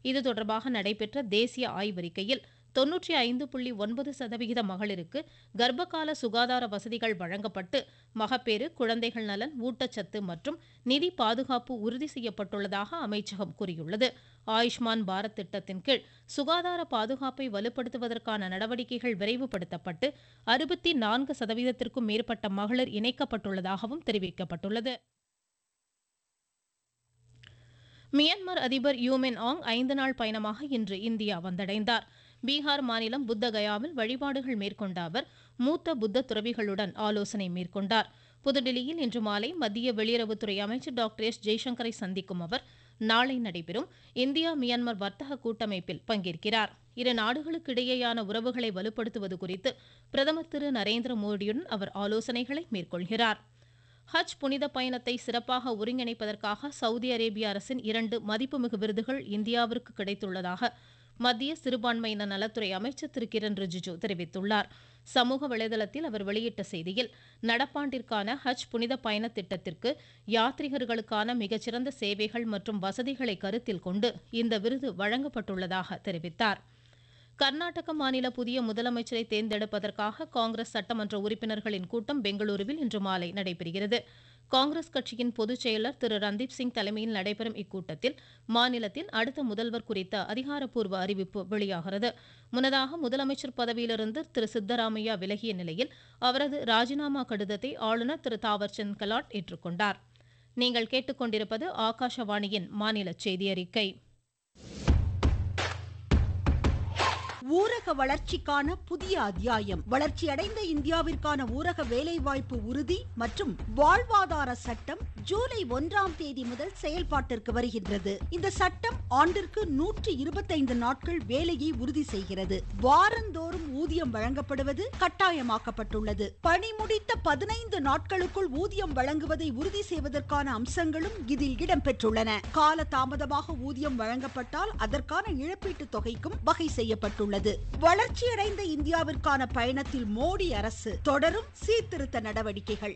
இது தொடர்பாக நடைபெற்ற தேசிய ஆய்வறிக்கையில் தொன்னூற்றி ஐந்து புள்ளி ஒன்பது சதவிகித மகளிருக்கு கர்ப்பகால சுகாதார வசதிகள் வழங்கப்பட்டு மகப்பேறு குழந்தைகள் நலன் ஊட்டச்சத்து மற்றும் நிதி பாதுகாப்பு உறுதி செய்யப்பட்டுள்ளதாக அமைச்சகம் கூறியுள்ளது ஆயுஷ்மான் பாரத் திட்டத்தின் கீழ் சுகாதார பாதுகாப்பை வலுப்படுத்துவதற்கான நடவடிக்கைகள் விரைவுபடுத்தப்பட்டு அறுபத்தி நான்கு சதவீதத்திற்கும் மேற்பட்ட மகளிர் இணைக்கப்பட்டுள்ளதாகவும் தெரிவிக்கப்பட்டுள்ளது மியான்மர் அதிபர் யூமின் ஆங் ஐந்து நாள் பயணமாக இன்று இந்தியா வந்தடைந்தார் பீகார் மாநிலம் புத்தகயாவில் வழிபாடுகள் மேற்கொண்ட அவர் மூத்த புத்த துறவிகளுடன் ஆலோசனை மேற்கொண்டார் புதுடில்லியில் இன்று மாலை மத்திய வெளியுறவுத்துறை அமைச்சர் டாக்டர் எஸ் ஜெய்சங்கரை சந்திக்கும் அவர் நாளை நடைபெறும் இந்தியா மியான்மர் வர்த்தக கூட்டமைப்பில் பங்கேற்கிறார் இரு நாடுகளுக்கு இடையேயான உறவுகளை வலுப்படுத்துவது குறித்து பிரதமர் திரு நரேந்திர மோடியுடன் அவர் ஆலோசனைகளை மேற்கொள்கிறார் ஹஜ் புனித பயணத்தை சிறப்பாக ஒருங்கிணைப்பதற்காக சவுதி அரேபிய அரசின் இரண்டு மதிப்புமிகு விருதுகள் இந்தியாவிற்கு கிடைத்துள்ளதாக மத்திய சிறுபான்மையினர் நலத்துறை அமைச்சர் திரு கிரண் ரிஜிஜு தெரிவித்துள்ளார் சமூக வலைதளத்தில் அவர் வெளியிட்ட செய்தியில் நடப்பாண்டிற்கான ஹஜ் புனித பயண திட்டத்திற்கு யாத்ரிகர்களுக்கான மிகச்சிறந்த சேவைகள் மற்றும் வசதிகளை கருத்தில் கொண்டு இந்த விருது வழங்கப்பட்டுள்ளதாக தெரிவித்தார் கர்நாடக மாநில புதிய முதலமைச்சரை தேர்ந்தெடுப்பதற்காக காங்கிரஸ் சட்டமன்ற உறுப்பினர்களின் கூட்டம் பெங்களூருவில் இன்று மாலை நடைபெறுகிறது காங்கிரஸ் கட்சியின் பொதுச் செயலர் திரு ரந்தீப் சிங் தலைமையில் நடைபெறும் இக்கூட்டத்தில் மாநிலத்தின் அடுத்த முதல்வர் குறித்த அதிகாரப்பூர்வ அறிவிப்பு வெளியாகிறது முன்னதாக முதலமைச்சர் பதவியிலிருந்து திரு சித்தராமையா விலகிய நிலையில் அவரது ராஜினாமா கடிதத்தை ஆளுநர் திரு தாவர்சந்த் கெலாட் ஏற்றுக்கொண்டார் நீங்கள் கேட்டுக்கொண்டிருப்பது ஆகாஷவாணியின் மாநில செய்தி அறிக்கை ஊரக வளர்ச்சிக்கான புதிய அத்தியாயம் வளர்ச்சியடைந்த இந்தியாவிற்கான ஊரக வேலைவாய்ப்பு உறுதி மற்றும் வாழ்வாதார சட்டம் ஜூலை ஒன்றாம் தேதி முதல் செயல்பாட்டிற்கு வருகின்றது இந்த சட்டம் ஆண்டிற்கு நூற்றி இருபத்தைந்து நாட்கள் வேலையை உறுதி செய்கிறது வாரந்தோறும் ஊதியம் வழங்கப்படுவது கட்டாயமாக்கப்பட்டுள்ளது பணி முடித்த பதினைந்து நாட்களுக்குள் ஊதியம் வழங்குவதை உறுதி செய்வதற்கான அம்சங்களும் இதில் இடம்பெற்றுள்ளன கால தாமதமாக ஊதியம் வழங்கப்பட்டால் அதற்கான இழப்பீட்டுத் தொகைக்கும் வகை செய்யப்பட்டுள்ளது உள்ளது வளர்ச்சியடைந்த இந்தியாவிற்கான பயணத்தில் மோடி அரசு தொடரும் சீர்திருத்த நடவடிக்கைகள்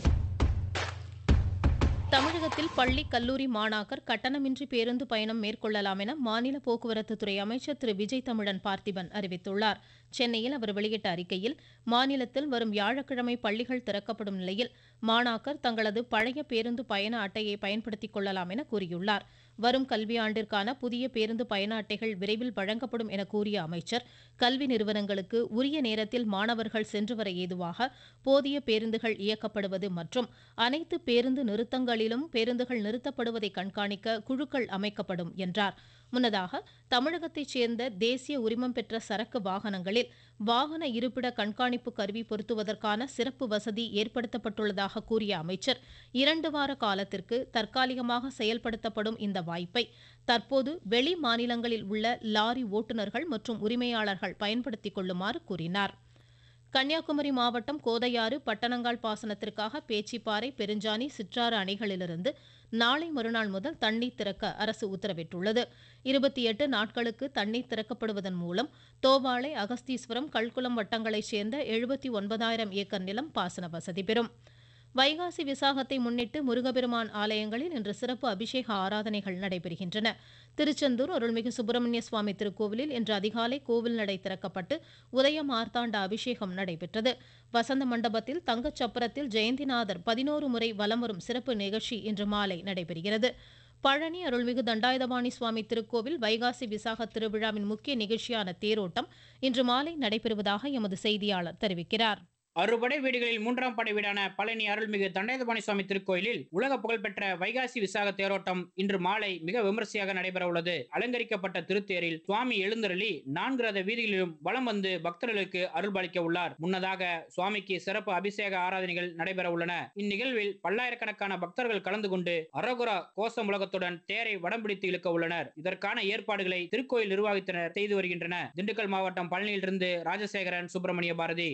தமிழகத்தில் பள்ளி கல்லூரி மாணாக்கர் கட்டணமின்றி பேருந்து பயணம் மேற்கொள்ளலாம் என மாநில போக்குவரத்து துறை அமைச்சர் திரு விஜய் தமிழன் பார்த்திபன் அறிவித்துள்ளார் சென்னையில் அவர் வெளியிட்ட அறிக்கையில் மாநிலத்தில் வரும் வியாழக்கிழமை பள்ளிகள் திறக்கப்படும் நிலையில் மாணாக்கர் தங்களது பழைய பேருந்து பயண அட்டையை பயன்படுத்திக் கொள்ளலாம் என கூறியுள்ளார் வரும் கல்வியாண்டிற்கான புதிய பேருந்து பயண அட்டைகள் விரைவில் வழங்கப்படும் என கூறிய அமைச்சர் கல்வி நிறுவனங்களுக்கு உரிய நேரத்தில் மாணவர்கள் சென்று வர ஏதுவாக போதிய பேருந்துகள் இயக்கப்படுவது மற்றும் அனைத்து பேருந்து நிறுத்தங்களிலும் பேருந்துகள் நிறுத்தப்படுவதை கண்காணிக்க குழுக்கள் அமைக்கப்படும் என்றார் முன்னதாக தமிழகத்தைச் சேர்ந்த தேசிய உரிமம் பெற்ற சரக்கு வாகனங்களில் வாகன இருப்பிட கண்காணிப்பு கருவி பொருத்துவதற்கான சிறப்பு வசதி ஏற்படுத்தப்பட்டுள்ளதாக கூறிய அமைச்சர் இரண்டு வார காலத்திற்கு தற்காலிகமாக செயல்படுத்தப்படும் இந்த வாய்ப்பை தற்போது வெளி மாநிலங்களில் உள்ள லாரி ஓட்டுநர்கள் மற்றும் உரிமையாளர்கள் பயன்படுத்திக் கொள்ளுமாறு கூறினார் கன்னியாகுமரி மாவட்டம் கோதையாறு பட்டணங்கால் பாசனத்திற்காக பேச்சிப்பாறை பெருஞ்சாணி சிற்றாறு அணைகளிலிருந்து நாளை மறுநாள் முதல் தண்ணீர் திறக்க அரசு உத்தரவிட்டுள்ளது இருபத்தி எட்டு நாட்களுக்கு தண்ணீர் திறக்கப்படுவதன் மூலம் தோவாளை அகஸ்தீஸ்வரம் கல்குளம் வட்டங்களைச் சேர்ந்த எழுபத்தி ஒன்பதாயிரம் ஏக்கர் நிலம் பாசன வசதி பெறும் வைகாசி விசாகத்தை முன்னிட்டு முருகபெருமான் ஆலயங்களில் இன்று சிறப்பு அபிஷேக ஆராதனைகள் நடைபெறுகின்றன திருச்செந்தூர் அருள்மிகு சுப்பிரமணிய சுவாமி திருக்கோவிலில் இன்று அதிகாலை கோவில் நடை திறக்கப்பட்டு உதய மார்த்தாண்ட அபிஷேகம் நடைபெற்றது வசந்த மண்டபத்தில் தங்கச் சப்பரத்தில் ஜெயந்திநாதர் பதினோரு முறை வலம் வரும் சிறப்பு நிகழ்ச்சி இன்று மாலை நடைபெறுகிறது பழனி அருள்மிகு தண்டாயுதபாணி சுவாமி திருக்கோவில் வைகாசி விசாக திருவிழாவின் முக்கிய நிகழ்ச்சியான தேரோட்டம் இன்று மாலை நடைபெறுவதாக எமது செய்தியாளர் தெரிவிக்கிறார் அறுபடை வீடுகளில் மூன்றாம் படை வீடான பழனி அருள்மிகு தண்டாயுதபாணி சுவாமி திருக்கோயிலில் உலக புகழ்பெற்ற வைகாசி விசாக தேரோட்டம் இன்று மாலை மிக விமரிசையாக நடைபெற உள்ளது அலங்கரிக்கப்பட்ட திருத்தேரில் சுவாமி எழுந்தருளி நான்கு ரத வீதிகளிலும் வலம் வந்து பக்தர்களுக்கு அருள்பாலிக்க உள்ளார் முன்னதாக சுவாமிக்கு சிறப்பு அபிஷேக ஆராதனைகள் நடைபெற உள்ளன இந்நிகழ்வில் பல்லாயிரக்கணக்கான பக்தர்கள் கலந்து கொண்டு அரோகுரா கோஷ முழக்கத்துடன் தேரை வடம் பிடித்து இழுக்க உள்ளனர் இதற்கான ஏற்பாடுகளை திருக்கோயில் நிர்வாகத்தினர் செய்து வருகின்றனர் திண்டுக்கல் மாவட்டம் பழனியிலிருந்து ராஜசேகரன் சுப்பிரமணிய பாரதி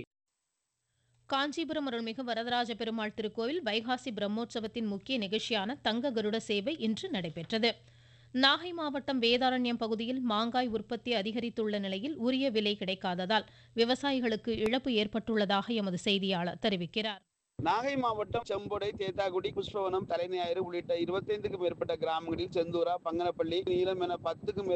காஞ்சிபுரம் அருள்மிகு வரதராஜ பெருமாள் திருக்கோவில் வைகாசி பிரம்மோற்சவத்தின் முக்கிய நிகழ்ச்சியான தங்க கருட சேவை இன்று நடைபெற்றது நாகை மாவட்டம் வேதாரண்யம் பகுதியில் மாங்காய் உற்பத்தி அதிகரித்துள்ள நிலையில் உரிய விலை கிடைக்காததால் விவசாயிகளுக்கு இழப்பு ஏற்பட்டுள்ளதாக எமது செய்தியாளர் தெரிவிக்கிறார் நாகை மாவட்டம் செம்பொடை தேத்தாக்குடி புஷ்பவனம் தலைஞாயிறு உள்ளிட்ட இருபத்தைந்துக்கும் மேற்பட்ட கிராமங்களில் செந்தூரா பங்கனப்பள்ளி நீலம் என பத்துக்கும்